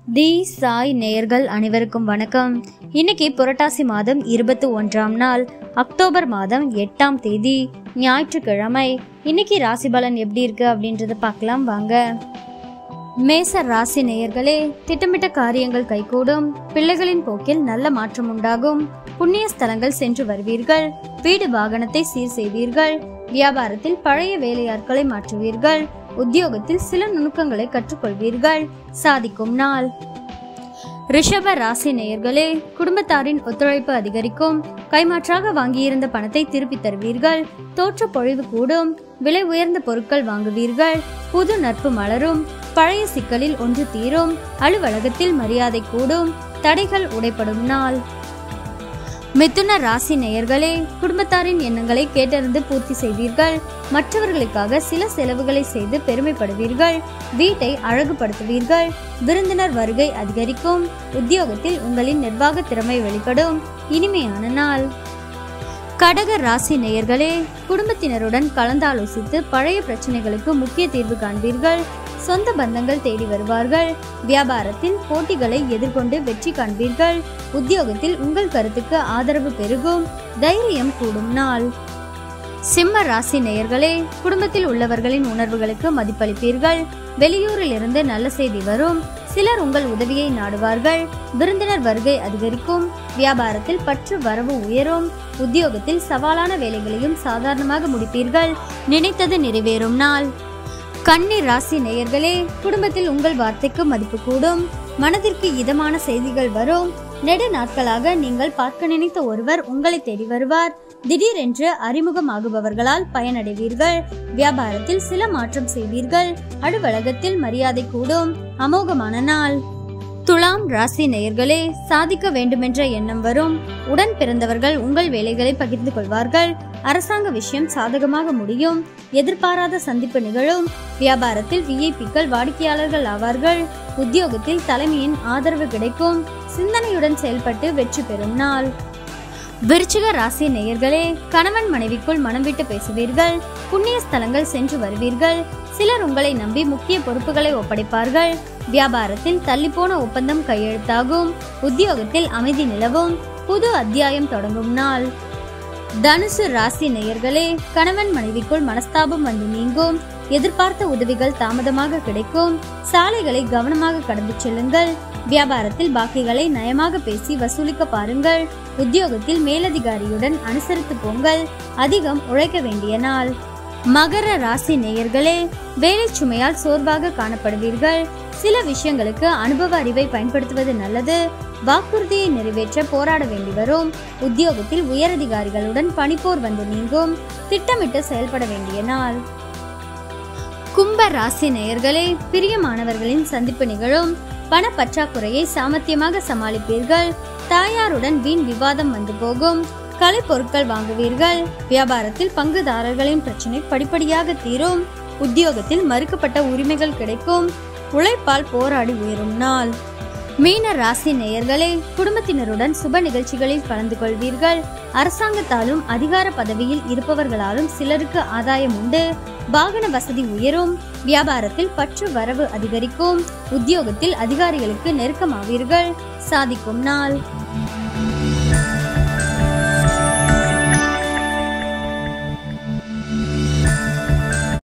தி சாய் நேயர்கள் அனைவருக்கும் வணக்கம் இன்னைக்கு புரட்டாசி மாதம் இருபத்தி ஒன்றாம் நாள் அக்டோபர் மாதம் எட்டாம் தேதி ஞாயிற்றுக்கிழமை இன்னைக்கு ராசி பலன் எப்படி இருக்கு அப்படின்றத பார்க்கலாம் வாங்க மேச ராசி நேயர்களே திட்டமிட்ட காரியங்கள் கைகூடும் பிள்ளைகளின் போக்கில் நல்ல மாற்றம் உண்டாகும் புண்ணிய ஸ்தலங்கள் சென்று வருவீர்கள் வீடு வாகனத்தை சீர் செய்வீர்கள் வியாபாரத்தில் பழைய வேலையாட்களை மாற்றுவீர்கள் உத்தியோகத்தில் சில நுணுக்கங்களை கற்றுக்கொள்வீர்கள் சாதிக்கும் நாள் ரிஷப ராசி நேயர்களே குடும்பத்தாரின் ஒத்துழைப்பு அதிகரிக்கும் கைமாற்றாக வாங்கியிருந்த பணத்தை திருப்பி தருவீர்கள் தோற்ற பொழிவு கூடும் விலை உயர்ந்த பொருட்கள் வாங்குவீர்கள் புது நட்பு மலரும் பழைய சிக்கலில் ஒன்று தீரும் அலுவலகத்தில் மரியாதை கூடும் தடைகள் உடைப்படும் நாள் மிதுன ராசி நேயர்களே குடும்பத்தாரின் எண்ணங்களை கேட்டறிந்து பூர்த்தி செய்வீர்கள் மற்றவர்களுக்காக சில செலவுகளை செய்து பெருமைப்படுவீர்கள் வீட்டை அழகுபடுத்துவீர்கள் விருந்தினர் வருகை அதிகரிக்கும் உத்தியோகத்தில் உங்களின் நிர்வாக திறமை வெளிப்படும் இனிமையான நாள் கடக ராசி நேயர்களே குடும்பத்தினருடன் கலந்தாலோசித்து பழைய பிரச்சனைகளுக்கு முக்கிய தீர்வு காண்பீர்கள் சொந்த பந்தங்கள் தேடி வருவார்கள் வியாபாரத்தில் போட்டிகளை எதிர்கொண்டு வெற்றி காண்பீர்கள் உத்தியோகத்தில் உங்கள் கருத்துக்கு ஆதரவு பெருகும் தைரியம் கூடும் நாள் சிம்ம ராசி நேயர்களே குடும்பத்தில் உள்ளவர்களின் உணர்வுகளுக்கு மதிப்பளிப்பீர்கள் வெளியூரில் இருந்து நல்ல செய்தி வரும் சிலர் உங்கள் உதவியை நாடுவார்கள் விருந்தினர் வருகை அதிகரிக்கும் வியாபாரத்தில் பற்று வரவு உயரும் உத்தியோகத்தில் சவாலான வேலைகளையும் சாதாரணமாக முடிப்பீர்கள் நினைத்தது நிறைவேறும் நாள் கன்னி ராசி நேயர்களே குடும்பத்தில் உங்கள் வார்த்தைக்கு மதிப்பு கூடும் மனதிற்கு இதமான செய்திகள் வரும் நெடு நாட்களாக நீங்கள் பார்க்க நினைத்த ஒருவர் உங்களை தேடி வருவார் திடீரென்று அறிமுகமாகுபவர்களால் பயனடைவீர்கள் வியாபாரத்தில் சில மாற்றம் செய்வீர்கள் அலுவலகத்தில் மரியாதை கூடும் அமோகமான நாள் துலாம் ராசி நேயர்களே சாதிக்க வேண்டுமென்ற எண்ணம் வரும் உடன் பிறந்தவர்கள் உங்கள் வேலைகளை பகிர்ந்து கொள்வார்கள் அரசாங்க விஷயம் சாதகமாக முடியும் எதிர்பாராத சந்திப்பு நிகழும் வியாபாரத்தில் விஐபிக்கள் வாடிக்கையாளர்கள் ஆவார்கள் உத்தியோகத்தில் தலைமையின் ஆதரவு கிடைக்கும் சிந்தனையுடன் செயல்பட்டு வெற்றி பெறும் நாள் விருச்சிக ராசி நேயர்களே கணவன் மனைவிக்குள் மனம் விட்டு பேசுவீர்கள் புண்ணிய ஸ்தலங்கள் சென்று வருவீர்கள் சிலர் உங்களை நம்பி முக்கிய பொறுப்புகளை ஒப்படைப்பார்கள் வியாபாரத்தில் தள்ளிப்போன ஒப்பந்தம் கையெழுத்தாகும் உத்தியோகத்தில் அமைதி நிலவும் புது அத்தியாயம் தொடங்கும் நாள் தனுசு ராசி நேயர்களே கணவன் மனைவிக்குள் மனஸ்தாபம் வந்து நீங்கும் எதிர்பார்த்த உதவிகள் தாமதமாக கிடைக்கும் சாலைகளை கவனமாக கடந்து செல்லுங்கள் வியாபாரத்தில் பாக்கிகளை நயமாக பேசி வசூலிக்க பாருங்கள் உத்தியோகத்தில் மேலதிகாரியுடன் அனுசரித்து போங்கள் அதிகம் உழைக்க வேண்டிய நாள் மகர ராசி நேயர்களே வேலை சுமையால் சோர்வாக காணப்படுவீர்கள் சில விஷயங்களுக்கு அனுபவ அறிவை பயன்படுத்துவது நல்லது வாக்குறுதியை நிறைவேற்ற போராட வேண்டி வரும் உத்தியோகத்தில் உயரதிகாரிகளுடன் பணிப்போர் வந்து நீங்கும் திட்டமிட்டு செயல்பட வேண்டிய நாள் கும்ப ராசி நேயர்களே பிரியமானவர்களின் சந்திப்பு நிகழும் பண பற்றாக்குறையை சாமர்த்தியமாக சமாளிப்பீர்கள் தாயாருடன் வீண் விவாதம் வந்து போகும் கலை பொருட்கள் வாங்குவீர்கள் வியாபாரத்தில் பங்குதாரர்களின் பிரச்சனை படிப்படியாக தீரும் உத்தியோகத்தில் மறுக்கப்பட்ட உரிமைகள் கிடைக்கும் உழைப்பால் போராடி உயரும் நாள் மீன ராசி நேயர்களே குடும்பத்தினருடன் சுப நிகழ்ச்சிகளில் கலந்து கொள்வீர்கள் அரசாங்கத்தாலும் அதிகார பதவியில் இருப்பவர்களாலும் சிலருக்கு ஆதாயம் உண்டு வாகன வசதி உயரும் வியாபாரத்தில் பற்று வரவு அதிகரிக்கும் உத்தியோகத்தில் அதிகாரிகளுக்கு நெருக்கமாவீர்கள் சாதிக்கும் நாள்